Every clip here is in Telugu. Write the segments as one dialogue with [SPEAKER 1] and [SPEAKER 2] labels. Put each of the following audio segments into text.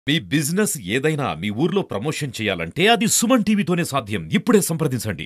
[SPEAKER 1] మీ బిజినెస్ ఏదైనా మీ ఊర్లో ప్రమోషన్ చేయాలంటే అది సుమన్ టీవీతోనే సాధ్యం ఇప్పుడే సంప్రదించండి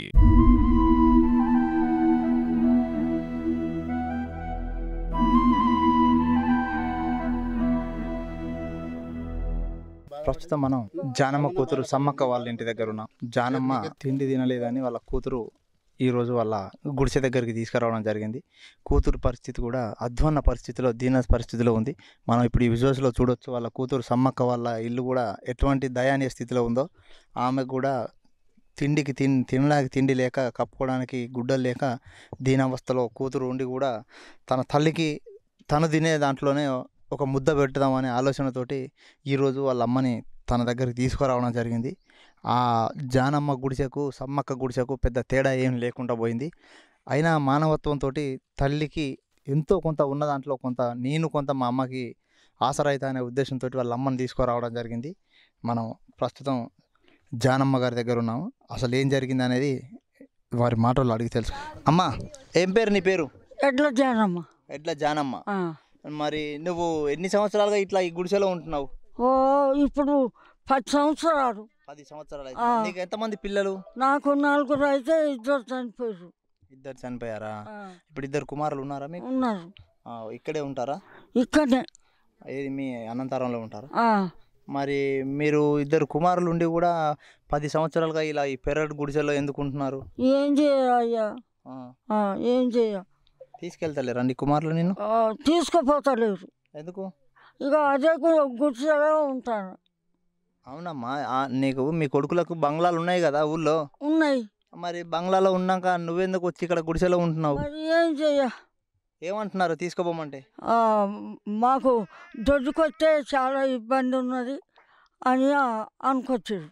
[SPEAKER 2] ప్రస్తుతం మనం జానమ్మ కూతురు సమ్మక్క వాళ్ళ ఇంటి దగ్గర ఉన్నాం జానమ్మ తిండి తినలేదని వాళ్ళ కూతురు ఈ రోజు వాళ్ళ గుడిసె దగ్గరికి తీసుకురావడం జరిగింది కూతురు పరిస్థితి కూడా అధ్వాన్న పరిస్థితిలో దీన పరిస్థితిలో ఉంది మనం ఇప్పుడు ఈ విజువల్స్లో చూడొచ్చు వాళ్ళ కూతురు సమ్మక్క వాళ్ళ ఇల్లు కూడా ఎటువంటి దయానీయ స్థితిలో ఉందో ఆమె కూడా తిండికి తిన్ తినడానికి తిండి లేక కప్పుకోవడానికి గుడ్డలు లేక దీనావస్థలో కూతురు ఉండి కూడా తన తల్లికి తను తినే దాంట్లోనే ఒక ముద్ద పెడదామనే ఆలోచనతోటి ఈరోజు వాళ్ళ అమ్మని తన దగ్గరికి తీసుకురావడం జరిగింది ఆ జానమ్మ గుడిసెకు సమ్మక్క గుడిసెకు పెద్ద తేడా ఏం లేకుండా పోయింది అయినా మానవత్వంతో తల్లికి ఎంతో కొంత ఉన్న దాంట్లో కొంత నేను కొంత మా అమ్మకి ఆసరైతా అనే ఉద్దేశంతో వాళ్ళ అమ్మని తీసుకురావడం జరిగింది మనం ప్రస్తుతం జానమ్మ గారి దగ్గర ఉన్నాము అసలు ఏం జరిగింది అనేది వారి మాటల్లో అడిగి తెలుసు అమ్మ ఏం పేరు నీ పేరు
[SPEAKER 3] ఎట్లా చేయనమ్మా
[SPEAKER 2] ఎట్లా జానమ్మ మరి నువ్వు ఎన్ని సంవత్సరాలుగా ఇట్లా ఈ గుడిసెలో ఉంటున్నావు
[SPEAKER 3] ఓ ఇప్పుడు పది సంవత్సరాలు
[SPEAKER 2] పది సంవత్సరాలు
[SPEAKER 3] ఆ.
[SPEAKER 2] అయితే నీకు ఎంతమంది పిల్లలు
[SPEAKER 3] నాకు నలుగురు అయితే ఇద్దరు చనిపోయారు
[SPEAKER 2] ఇద్దరు చనిపోయారా
[SPEAKER 3] ఆ,
[SPEAKER 2] ఇప్పుడు ఇద్దరు కుమారులు ఉన్నారా మీకు
[SPEAKER 3] ఉన్నారు
[SPEAKER 2] ఆ, ఇక్కడే ఉంటారా
[SPEAKER 3] ఇక్కడనే
[SPEAKER 2] ఏది మీ అనంతరంలో ఉంటారా
[SPEAKER 3] ఆ,
[SPEAKER 2] మరి మీరు ఇద్దరు కుమారులు ఉండి కూడా పది సంవత్సరాలుగా ఇలా ఈ పెరడు గుడిసెలో ఎందుకు ఉంటున్నారు
[SPEAKER 3] ఏం చేయ్యా
[SPEAKER 2] ఆ,
[SPEAKER 3] ఏం చేయ
[SPEAKER 2] తీసుకెళ్తలేరా నీ కుమారులు నిన్ను
[SPEAKER 3] తీసుకుపోతలేరు
[SPEAKER 2] ఎందుకు
[SPEAKER 3] ఇక అదే గు- గుడిసెలో ఉంటాను
[SPEAKER 2] అవునమ్మా ఆ, నీకు మీ కొడుకులకు బంగ్లాలు ఉన్నాయి కదా ఊళ్ళో
[SPEAKER 3] ఉన్నాయి
[SPEAKER 2] మరి బంగ్లాలో ఉన్నాక నువ్వెందుకు వచ్చి ఇక్కడ గుడిసెలో ఉంటున్నావు
[SPEAKER 3] మరి ఏం చెయ్య
[SPEAKER 2] ఏమంటున్నారు తీసుకోపోమంటే
[SPEAKER 3] ఆ, మాకు దొడ్డుకొస్తే చాలా ఇబ్బంది ఉన్నది అని ఆ- అనుకొచ్చారు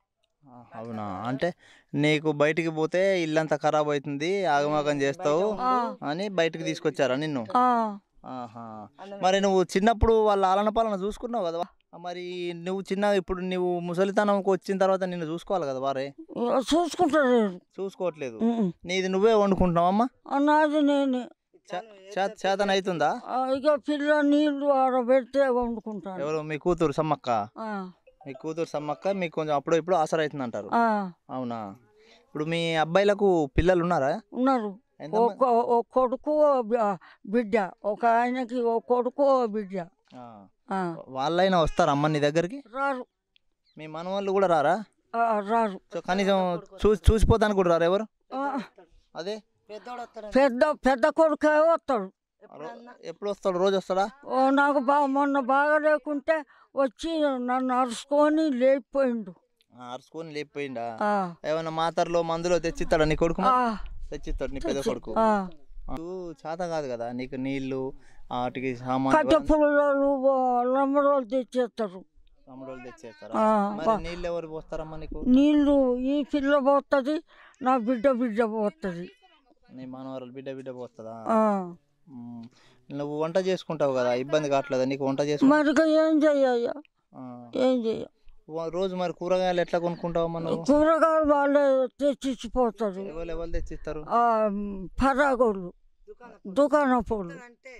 [SPEAKER 2] ఆ, అవునా అంటే నీకు బయటికి పోతే ఇల్లంతా ఖరాబ్ అవుతుంది ఆగమాగం చేస్తావు
[SPEAKER 3] ఆ,
[SPEAKER 2] అని బయటికి తీసుకొచ్చారా నిన్ను
[SPEAKER 3] ఆ,
[SPEAKER 2] ఆహా. మరి నువ్వు చిన్నప్పుడు వాళ్ళ ఆలన పాలన చూసుకున్నావు కదా మరి నువ్వు చిన్న ఇప్పుడు నువ్వు ముసలితనంకి వచ్చిన తర్వాత నిన్ను చూసుకోవాలి కదా వారే
[SPEAKER 3] చూసుకుంటలేరు
[SPEAKER 2] చూసుకోవట్లేదు
[SPEAKER 3] ఉమ్.
[SPEAKER 2] నీది నువ్వే వండుకుంటున్నావమ్మా
[SPEAKER 3] అన్నది నేనే
[SPEAKER 2] చే- చేతన అవుతుందా
[SPEAKER 3] ఆ, ఇక పిల్ల నీళ్లు ఆడబెడితే వండుకుంటాను
[SPEAKER 2] ఎవరు మీ కూతురు సమ్మక్క
[SPEAKER 3] ఆ,
[SPEAKER 2] మీ కూతురు సమ్మక్క మీకు కొంచెం అప్పుడు ఇప్పుడు ఆసర అవుతుంది అంటారు
[SPEAKER 3] ఆ,
[SPEAKER 2] అవునా ఇప్పుడు మీ అబ్బాయిలకు పిల్లలు ఉన్నారా
[SPEAKER 3] ఉన్నారు
[SPEAKER 2] ఎంతమంది?
[SPEAKER 3] ఒక ఒక కొడుకు ఓ బి- బిడ్డ ఒక ఆయనకి ఓ కొడుకు ఓ బిడ్డ
[SPEAKER 2] ఆ.
[SPEAKER 3] ఆ,
[SPEAKER 2] వాళ్ళైనా వస్తారా అమ్మ నీ దగ్గరికి
[SPEAKER 3] రారు
[SPEAKER 2] మీ మనవాళ్ళు కూడా రారా
[SPEAKER 3] ఆ, రారు
[SPEAKER 2] సో కనీసం చూసి చూసిపోతానికి కూడా రారు ఎవరు
[SPEAKER 3] ఆ,
[SPEAKER 2] అదే
[SPEAKER 3] పెద్ద పెద్ద కొడుకే వస్తాడు
[SPEAKER 2] రో- ఎప్పుడు వస్తాడు రోజు వస్తాడా
[SPEAKER 3] ఓ నాకు బా మొన్న బాగా లేకుంటే వచ్చి నన్ను అరుచుకొని లేచిపోయిండు
[SPEAKER 2] ఆ, అరుచుకొని లేకపోయిండా
[SPEAKER 3] ఆ,
[SPEAKER 2] ఏమన్నా మాతరలో మందులో తెచ్చిస్తాడా నీ కొడుకు
[SPEAKER 3] ఆ,
[SPEAKER 2] తెచ్చిస్తాడు నీ పెద్ద కొడుకు
[SPEAKER 3] ఆ.
[SPEAKER 2] నీకు చేత కాదు కదా నీకు నీళ్లు వాటికి సామాన్
[SPEAKER 3] కట్టె పుల్లలు లంబడోలు తెచ్చేస్తారు
[SPEAKER 2] తమ్ముడు తెచ్చేస్తారా
[SPEAKER 3] ఆ,
[SPEAKER 2] మరి
[SPEAKER 3] బా-
[SPEAKER 2] నీళ్ళు ఎవరు పోస్తారమ్మా నీకు
[SPEAKER 3] నీళ్ళు ఈ పిల్ల పోతుంది నా బిడ్డ బిడ్డ పోతుంది
[SPEAKER 2] నీ మనవరాలు బిడ్డ బిడ్డ పోస్తుందా
[SPEAKER 3] ఆ.
[SPEAKER 2] మ్మ్. నువ్వు వంట చేసుకుంటావు కదా ఇబ్బంది కావట్లేదా నీకు వంట చేసుకుంటా
[SPEAKER 3] మరి ఇక ఏం చెయ్య ఏం చెయ్య
[SPEAKER 2] రోజు మరి కూరగాయలు ఎట్లా కొనుక్కుంటావమ్మా నువ్వు
[SPEAKER 3] కూరగాయలు వాళ్ళే తెచ్చిచ్చిపోతారు
[SPEAKER 2] ఎవరు ఎవరు తెచ్చిస్తారు
[SPEAKER 3] ఆ, పరాగోళ్ళు దుకాణపోళ్ళు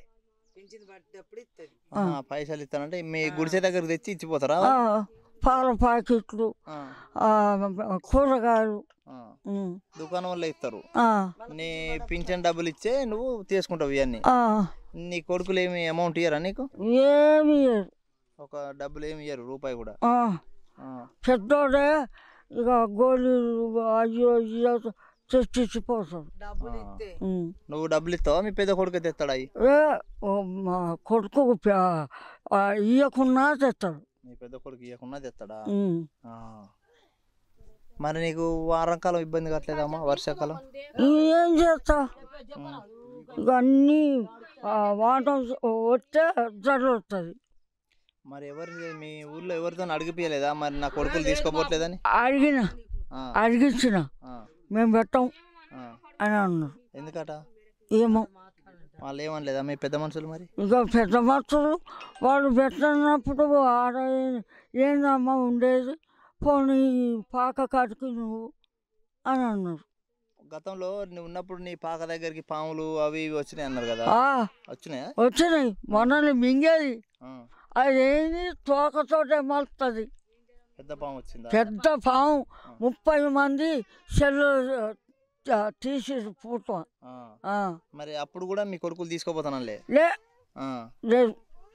[SPEAKER 2] ఆ, పైసలు ఇస్తానంటే మీ గుడిసె దగ్గరకు తెచ్చి ఇచ్చిపోతారా
[SPEAKER 3] ఆ, పాల ప్యాకెట్లు
[SPEAKER 2] ఆ,
[SPEAKER 3] ఆ, కూరగాయలు
[SPEAKER 2] ఆ.
[SPEAKER 3] ఉమ్.
[SPEAKER 2] దుకాణం వల్ల ఇస్తారు
[SPEAKER 3] ఆ,
[SPEAKER 2] నీ పింఛన్ డబ్బులు ఇచ్చే నువ్వు తీసుకుంటావు ఇవన్నీ
[SPEAKER 3] ఆ,
[SPEAKER 2] నీ కొడుకులు ఏమి అమౌంట్ ఇయ్యరా నీకు
[SPEAKER 3] ఏమి ఇయ్యరు.
[SPEAKER 2] ఒక డబ్బులు ఏమి ఇయ్యరు రూపాయి కూడా
[SPEAKER 3] ఆ,
[SPEAKER 2] ఆ.
[SPEAKER 3] పెద్దోడే ఇక గోళీలు అయ్యో ఇయ్యో తెచ్చిచ్చిపోతాడు ఉమ్.
[SPEAKER 2] నువ్వు డబ్బులు ఇస్తావా మీ పెద్ద కొడుకు తెస్తాడా అవి
[SPEAKER 3] ఏ ఓ మా కొడుకు ప- ఆ, ఇయ్యకున్నా తెస్తాడు
[SPEAKER 2] నీ పెద్ద కొడుకు ఇవ్వకుండా తెస్తాడా
[SPEAKER 3] ఉమ్.
[SPEAKER 2] ఆ. మరి నీకు వారాకాలం ఇబ్బంది కావట్లేదమ్మా వర్షాకాలం
[SPEAKER 3] ఏం చేస్తా ఇక అన్నీ ఆ, వాటం వస్తే జరుగుతుంది
[SPEAKER 2] మరి ఎవరు మీ ఊర్లో ఎవరితో అడిగిపోయలేదా మరి నా కొడుకులు తీసుకోపోవట్లేదని
[SPEAKER 3] అడిగిన
[SPEAKER 2] ఆ,
[SPEAKER 3] అడిగించిన
[SPEAKER 2] ఆ,
[SPEAKER 3] మేము పెట్టాం
[SPEAKER 2] ఆ.
[SPEAKER 3] అని అన్నారు
[SPEAKER 2] ఎందుకట
[SPEAKER 3] ఏమో
[SPEAKER 2] వాళ్ళు ఏమనలేదా మీ పెద్ద మనుషులు మరి
[SPEAKER 3] ఇక పెద్ద మనుషులు వాళ్ళు పెట్టినప్పుడు ఆడ ఏ- ఏందమ్మా ఉండేది పోనీ పాక కాటికి నువ్వు అని అన్నారు
[SPEAKER 2] గతంలో నువ్వు ఉన్నప్పుడు నీ పాక దగ్గరికి పాములు అవి ఇవి వచ్చినాయి అన్నారు కదా
[SPEAKER 3] ఆ,
[SPEAKER 2] వచ్చినాయా
[SPEAKER 3] వచ్చినాయి మనల్ని మింగేది
[SPEAKER 2] ఆ.
[SPEAKER 3] అదేంది తోకతోటే మలుతుంది
[SPEAKER 2] పెద్ద పాము వచ్చిందా
[SPEAKER 3] పెద్ద పాము ముప్పై మంది సెల్లు తీసి పూటం
[SPEAKER 2] ఆ.
[SPEAKER 3] ఆ.
[SPEAKER 2] మరి అప్పుడు కూడా మీ కొడుకులు తీసుకోపోతానంలే
[SPEAKER 3] లే
[SPEAKER 2] ఆ.
[SPEAKER 3] లేదు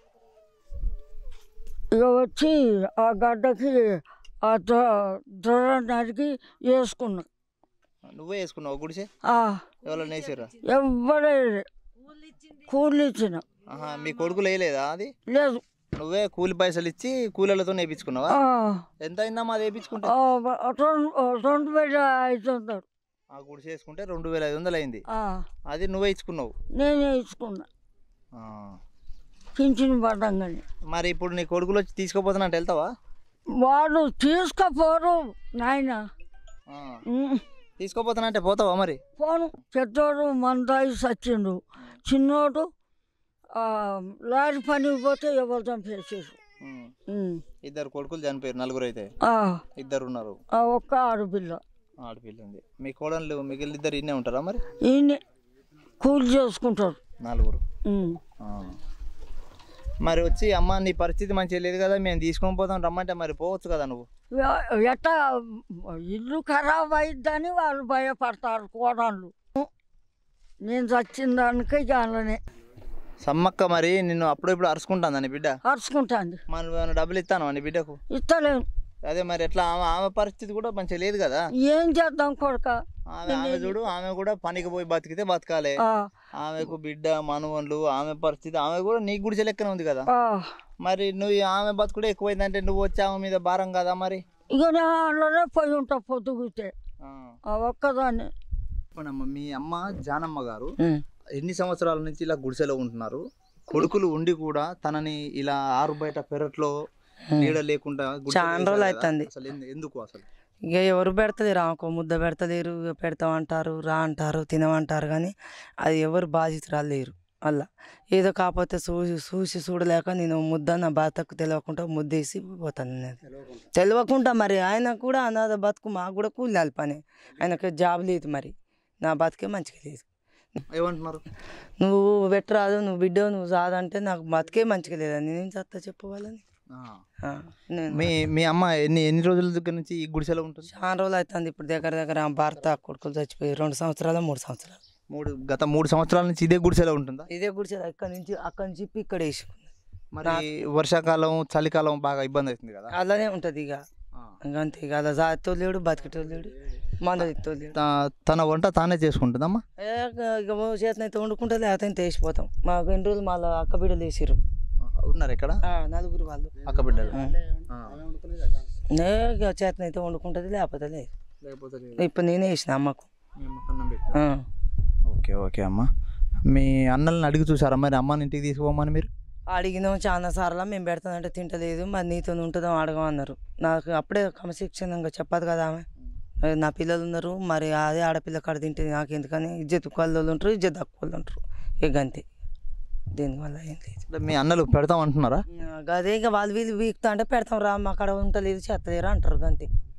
[SPEAKER 3] ఇక వచ్చి ఆ గడ్డకి ఆ దొర నరికి వేసుకున్నా
[SPEAKER 2] నువ్వే వేసుకున్నావు గుడిసే
[SPEAKER 3] ఆ,
[SPEAKER 2] ఎవరైనా వేసారా
[SPEAKER 3] ఎవ్వడే కూలి ఇచ్చిన
[SPEAKER 2] ఆహా మీ కొడుకులు వేయలేదా అది
[SPEAKER 3] లేదు
[SPEAKER 2] నువ్వే కూలి పైసలు ఇచ్చి కూలీలతో వేయించుకున్నావా
[SPEAKER 3] ఆ,
[SPEAKER 2] ఎంత అయిందమ్మా అది వేయించుకుంటే
[SPEAKER 3] ఆ, రెండు రెండు వేల ఐదు వందలు
[SPEAKER 2] ఆ గుడిసె వేసుకుంటే రెండు వేల ఐదు వందలు అయింది
[SPEAKER 3] ఆ,
[SPEAKER 2] అది నువ్వే ఇచ్చుకున్నావు
[SPEAKER 3] నేనే ఇచ్చుకున్నా
[SPEAKER 2] ఆ.
[SPEAKER 3] పింఛన్ పడంగానే
[SPEAKER 2] మరి ఇప్పుడు నీ కొడుకులు వచ్చి తీసుకోపోతున్నట్టు వెళ్తావా
[SPEAKER 3] వాడు తీసుకపోరు నాయన
[SPEAKER 2] ఆ.
[SPEAKER 3] ఉమ్.
[SPEAKER 2] తీసుకోపోతానంటే పోతావా మరి
[SPEAKER 3] పోను పెద్దోడు మందాయి సచ్చిండు చిన్నోడు ఆ, లారీ పనికి పోతే ఎవరు చంపేసారు
[SPEAKER 2] ఉమ్.
[SPEAKER 3] ఉమ్.
[SPEAKER 2] ఇద్దరు కొడుకులు చనిపోయారు నలుగురు అయితే
[SPEAKER 3] ఆ,
[SPEAKER 2] ఇద్దరు ఉన్నారు
[SPEAKER 3] ఆ ఒక్క ఆడపిల్ల
[SPEAKER 2] ఆడపిల్ల ఉంది మీ కోడళ్ళు మిగిలిన ఇద్దరు ఇన్నే ఉంటారా మరి
[SPEAKER 3] ఈయన కూలి చేసుకుంటారు
[SPEAKER 2] నలుగురు
[SPEAKER 3] ఉమ్.
[SPEAKER 2] ఆ. మరి వచ్చి అమ్మ నీ పరిస్థితి మంచిగా లేదు కదా మేము తీసుకొని పోతాం రమ్మంటే మరి పోవచ్చు కదా నువ్వు
[SPEAKER 3] ఎ- ఎట్టా ఇల్లు ఖరాబ్ అయిద్దని వాళ్ళు భయపడతారు కోడళ్ళు నేను చచ్చిన దానికే జాలనే
[SPEAKER 2] సమ్మక్క మరి నిన్ను అప్పుడు ఇప్పుడు అరుచుకుంటాను నీ బిడ్డ
[SPEAKER 3] అరుచుకుంటాంది
[SPEAKER 2] మరి నువ్వు ఏమైనా డబ్బులు ఇస్తాను నీ బిడ్డకు
[SPEAKER 3] ఇస్తలేను
[SPEAKER 2] అదే మరి ఎట్లా ఆమె ఆమె పరిస్థితి కూడా మంచిగా లేదు కదా
[SPEAKER 3] ఏం చేద్దాం కొడుక
[SPEAKER 2] ఆమె ఆమె చూడు ఆమె కూడా పనికి పోయి బతికితే బతకాలి
[SPEAKER 3] ఆ,
[SPEAKER 2] ఆమెకు బిడ్డ మనవన్లు ఆమె పరిస్థితి ఆమె కూడా నీకు గుడిసె లెక్కనే ఉంది కదా
[SPEAKER 3] ఆ.
[SPEAKER 2] మరి నువ్వు ఆమె బతుకుడే ఎక్కువైందంటే నువ్వు వచ్చి ఆమె మీద భారం కదా మరి
[SPEAKER 3] ఇక నేను అందులోనే పోయి ఉంటా పొద్దుగుతే
[SPEAKER 2] ఆ.
[SPEAKER 3] ఆ ఒక్కదాన్ని
[SPEAKER 2] చెప్పండమ్మా, మీ అమ్మ జానమ్మ గారు ఎన్ని సంవత్సరాల నుంచి ఇలా గుడిసెలో ఉంటున్నారు కొడుకులు ఉండి కూడా తనని ఇలా ఆరు బయట పెరట్లో నీడ లేకుండా గుడిసెలో
[SPEAKER 4] చాలా రోజులు
[SPEAKER 2] వేశారు కదా?
[SPEAKER 4] అవుతుంది.
[SPEAKER 2] అసలు ఎందు- ఎందుకు అసలు
[SPEAKER 4] ఇక ఎవరు పెడతలేరు ఆమెకు ముద్ద పెడతలేరు ఇక పెడతామంటారు రా అంటారు తినమంటారు కానీ అది ఎవరు బాధితురాలు లేరు అలా ఏదో కాకపోతే చూసి చూసి చూడలేక నేను ముద్ద నా భర్తకు తెలియకుండా ముద్దేసి పోతాను నేను తెలియకుండా మరి ఆయన కూడా అనాథ బతుకు మాకు కూడా కూలి పని ఆయనకు జాబ్ లేదు మరి నా బతుకే మంచిగా లేదు
[SPEAKER 2] ఏమంటున్నారు
[SPEAKER 4] నువ్వు పెట్టరాదు నువ్వు బిడ్డ నువ్వు సాదంటే నాకు బతికే మంచిగా లేదని నేను చెత్త చెప్పవాలని
[SPEAKER 2] ఆ.
[SPEAKER 4] ఆ, నేను
[SPEAKER 2] మీ మీ అమ్మ ఎన్ని ఎన్ని రోజుల దగ్గర నుంచి ఈ గుడిసెలో ఉంటుంది
[SPEAKER 4] చాలా రోజులు అవుతుంది ఇప్పుడు దగ్గర దగ్గర ఆ భర్త కొడుకులు చచ్చిపోయి రెండు సంవత్సరాలు మూడు సంవత్సరాలు
[SPEAKER 2] మూడు గత మూడు సంవత్సరాల నుంచి ఇదే గుడిసెలో ఉంటుందా
[SPEAKER 4] ఇదే గుడిసె అక్కడి నుంచి అక్కడి నుంచి ఇప్పి ఇక్కడ వేసుకుంది
[SPEAKER 2] మరి వర్షాకాలం చలికాలం బాగా ఇబ్బంది అవుతుంది కదా
[SPEAKER 4] అలానే ఉంటుంది ఇక
[SPEAKER 2] ఆ.
[SPEAKER 4] ఇంక అంతే ఇక అలా జాతితో లేడు బతికేటో లేడు మందతో లేడు
[SPEAKER 2] త- తన వంట తానే చేసుకుంటుందమ్మా
[SPEAKER 4] ఏ, ఇక చేతనైతే వండుకుంటే లేకపోతే ఇంత వేసిపోతాం మాకు ఎన్ని రోజులు మళ్ళీ అక్క బిడ్డలు వేసిరు
[SPEAKER 2] ఆహా, ఉన్నారు ఇక్కడ
[SPEAKER 4] నలుగురు వాళ్ళు
[SPEAKER 2] అక్క బిడ్డలు ఆ.
[SPEAKER 4] నే ఇక చేతనైతే వండుకుంటుంది లేకపోతే లేదు
[SPEAKER 2] లేకపోతే
[SPEAKER 4] ఇప్పుడు నేనే వేసిన అమ్మకు
[SPEAKER 2] మీ అమ్మకు అన్నం పెట్టు.
[SPEAKER 4] ఆ.
[SPEAKER 2] ఓకే ఓకే అమ్మ మీ అన్నల్ని అడిగి చూసారా మరి అమ్మని ఇంటికి తీసుకుపోమని మీరు
[SPEAKER 4] అడిగినాం చాలా సార్లు మేము పెడతానంటే తింటలేదు మరి నీతో ఉంటుందో అడగమన్నారు నాకు అప్పుడే క్రమశిక్షణంగా చెప్పదు కదా ఆమె మరి నా పిల్లలు ఉన్నారు మరి అదే ఆడపిల్ల కాడ తింటే నాకు ఎందుకని ఇజ్జత్ వాళ్ళు ఉంటారు ఇజ్జత్ తక్కువ వాళ్ళు ఉంటారు ఇక అంతే దీనివల్ల ఏం లేదు
[SPEAKER 2] అంటే మీ అన్నలు పెడతాం అంటున్నారా
[SPEAKER 4] నాకు అదే ఇక వాళ్ళు వీళ్ళు వీక్తా అంటే పెడతాం రా మా కాడ ఉంటలేదు చేస్తలేరు అంటారు అంతే